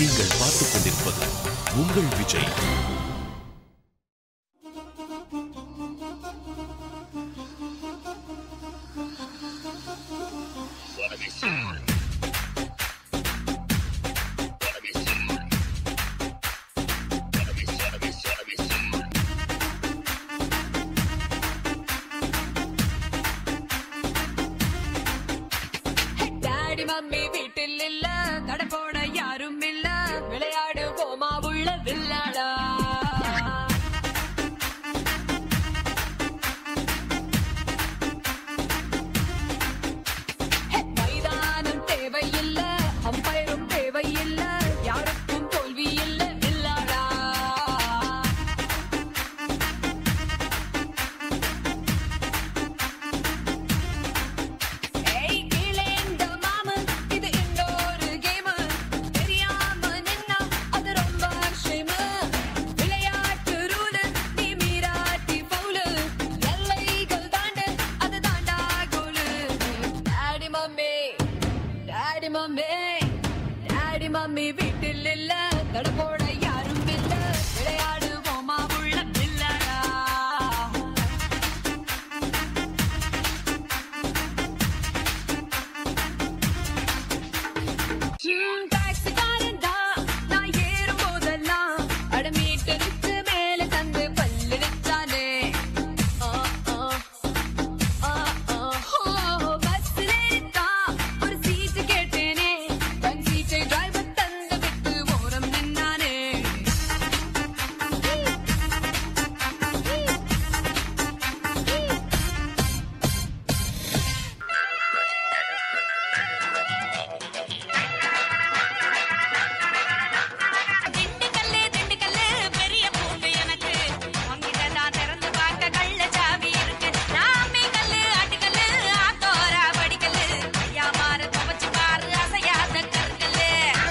நீங்கள் பார்த்துக் கொண்டிருப்பது உங்கள் விஜய் டாடி மம்மி வீட்டில் இல்ல கடை போட யாரும் இல்ல விளையாடு போமா உள்ள வில்லாடா மைதானம் தேவையில்ல அம்பயரும் தேவையில்ல யாருக்கும் தோல்வி இல்ல வில்லாடா ஏய் கீழே இந்த மாமு இது இன்னொரு கேம் தெரியாம நின்னா அது ரொம்ப ஷேமு விளையாட்டு ரூலு நீ மீராட்டி பவுலு எல்லைகள் தாண்டு அது தாண்டா கோலு daddy mummy daddy mummy daddy mummy வீட்டில் இல்ல தடுப்போட யாரும் இல்ல விளையாடுவோமா உள்ள இல்லடா ம், டாக்ஸிக்காரன் தான். நான் ஏறும் போதெல்லாம் அட மீட்டருக்கு மேல தந்து பல்லடிச்சானே. ஆ, ஆ, ஆ, ஆ. ஓ, பஸ்ஸில் ஏறித்தான் ஒரு சீட்டு கேட்டேனே. தன் சீட்டை டிரைவர் தந்து விட்டு ஓரம் நின்னானே. திண்டுக்கல்லு திண்டுக்கல்லு பெரிய பூண்டு எனக்கு உங்கிட்ட தான் திறந்து பார்க்க கள்ள சாவி இருக்கு நாமி கல்லு ஆட்டுக்கல்லு ஆத்தோரா படிக்கல்லு ஐயா மாற துவச்சு பாரு அசையாத கருக்கல்லு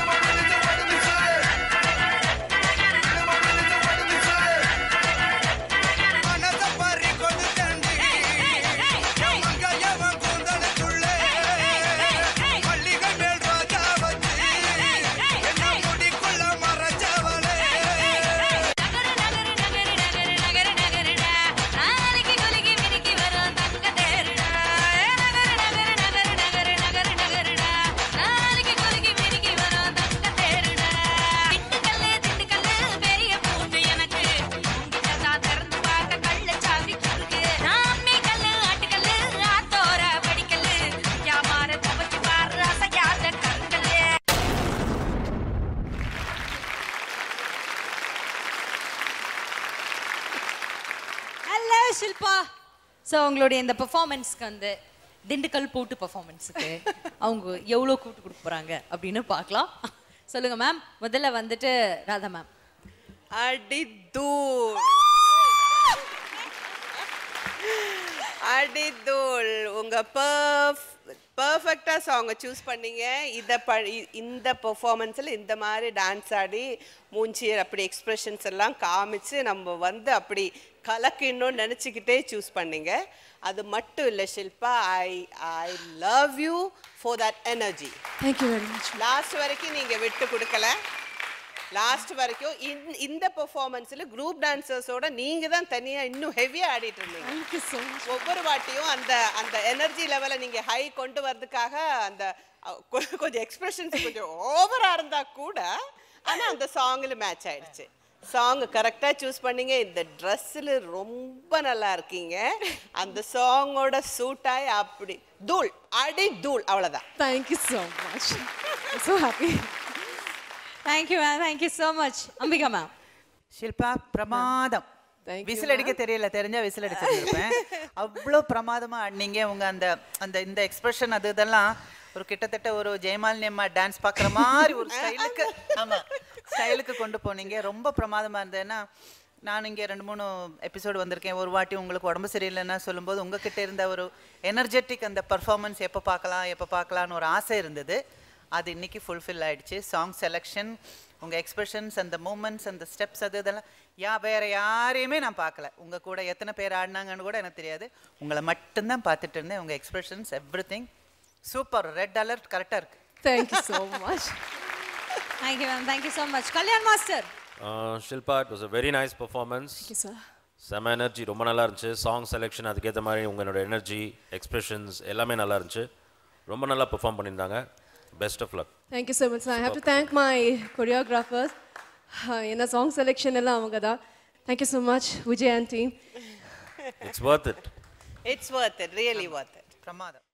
நகரு நகரு நகரு நகரு நகரு நகருடா நாளைக்கு குலுக்கி மினுக்கி வரும் தங்க தேருடா நகரு நகரு நகரு நகரு நகரு நகருடா நாளைக்கு குலுக்கி மினுக்கி வரும் தங்க தேருடா திண்டுக்கல்லு திண்டுக்கல்லு பெரிய பூண்டு எனக்கு உங்கிட்ட தான் திறந்து பார்க்க கள்ள சாவி இருக்கு நாமி கல்லு ஆட்டுக்கல்லு ஆத்தோர படிக்கல்லு யாமார துவச்சு பாரு அசையாத கருங்கல்லு ஹலோ ஷில்பா ஸோ உங்களுடைய இந்த பெர்ஃபார்மன்ஸ்க்கு வந்து திண்டுக்கல் போட்டு பெர்ஃபார்மன்ஸுக்கு அவங்க எவ்வளோ கூட்டு கொடுக்க போகிறாங்க அப்படின்னு பார்க்கலாம் சொல்லுங்க மேம் முதல்ல வந்துட்டு ராதா மேம் அடிதூள் அடிதூள் உங்க பர்ஃப் பர்ஃபெக்டா சாங்கை சூஸ் பண்ணீங்க இத ப இ- இந்த பெர்ஃபார்மன்ஸில் இந்த மாதிரி டான்ஸ் ஆடி மூஞ்சி அப்படி எக்ஸ்பிரஷன்ஸ் எல்லாம் காமிச்சு நம்ம வந்து அப்படி கலக்கிடணும்னு நினச்சிக்கிட்டே சூஸ் பண்ணீங்க அது மட்டும் இல்லை Shilpa I I love you for that energy thank you very much last வரைக்கும் நீங்க விட்டு கொடுக்கல லாஸ்ட் வரைக்கும் இந்த- இந்த பெர்ஃபார்மன்ஸ்ல குரூப் டான்சர்ஸோட நீங்க தான் தனியா இன்னும் ஹெவியா ஆடிட்டு இருந்தீங்க தேங்க்யூ ஸோ மச் ஒவ்வொரு வாட்டியும் அந்த அந்த எனர்ஜி லெவலை நீங்க ஹை கொண்டு வரதுக்காக அந்த அ, கொ- கொஞ்சம் எக்ஸ்பிரஷன்ஸ் கொஞ்சம் ஓவரா இருந்தா கூட ஆனா அந்த சாங்ல மேட்ச் ஆயிடுச்சு சாங் கரெக்டா சூஸ் பண்ணீங்க இந்த ட்ரெஸ்ஸில் ரொம்ப நல்லா இருக்கீங்க அந்த சாங்கோட சூட் ஆகி அப்படி தூள் அடி தூள் அவ்வளவுதான் thank you so much so happy thank you ma'am thank you so much Ambika ma'am Shilpa பிரமாதம் Thank you, விசில் அடிக்க தெரியல தெரிஞ்சா விசில் அடிச்சிருப்பேன் அவ்வளோ பிரமாதமா ஆடினீங்க உங்க அந்த அந்த இந்த எக்ஸ்பிரஷன் அது இதெல்லாம் ஒரு கிட்டத்தட்ட ஒரு ஜெயமாலினி அம்மா டான்ஸ் பார்க்குற மாதிரி ஒரு ஸ்டைலுக்கு ஆமா ஸ்டைலுக்கு கொண்டு போனீங்க ரொம்ப பிரமாதமா இருந்தது ஏன்னா நான் இங்கே ரெண்டு மூணு எபிசோடு வந்திருக்கேன் ஒரு வாட்டி உங்களுக்கு உடம்பு சரியில்லைன்னா சொல்லும்போது உங்ககிட்ட இருந்த ஒரு எனர்ஜெட்டிக் அந்த பர்ஃபார்மன்ஸ் எப்போ பார்க்கலாம் எப்போ பார்க்கலான்னு ஒரு ஆசை இருந்தது அது இன்னைக்கு ஃபுல்ஃபில் ஆயிடுச்சு சாங் செலெக்ஷன் உங்கள் எக்ஸ்பிரஷன்ஸ் அந்த மூமெண்ட்ஸ் அந்த ஸ்டெப்ஸ் அது இதெல்லாம் யா வேற யாரையுமே நான் பார்க்கல உங்கள் கூட எத்தனை பேர் ஆடினாங்கன்னு கூட எனக்கு தெரியாது உங்களை மட்டும்தான் பார்த்துட்டு இருந்தேன் உங்கள் expressions every thing super red alert கரெக்டாக இருக்கு thank you so much thank you ma'am thank you so much Kalyan master Shilpa it was a very nice performance Thank you, sir. செம எனர்ஜி ரொம்ப நல்லா இருந்துச்சு சாங் செலெக்ஷன் அதுக்கேற்ற மாதிரி உங்களோட எனர்ஜி எக்ஸ்பிரஷன்ஸ் எல்லாமே நல்லா இருந்துச்சு ரொம்ப நல்லா பெர்ஃபார்ம் பண்ணியிருந்தாங்க best of luck Thank you so much, sir. I have to thank my choreographers. என்ன சாங் செலெக்ஷன் எல்லாம் அவங்க தான் thank you so much Vijay and team it's worth it it's worth it really worth it பிரமாதம்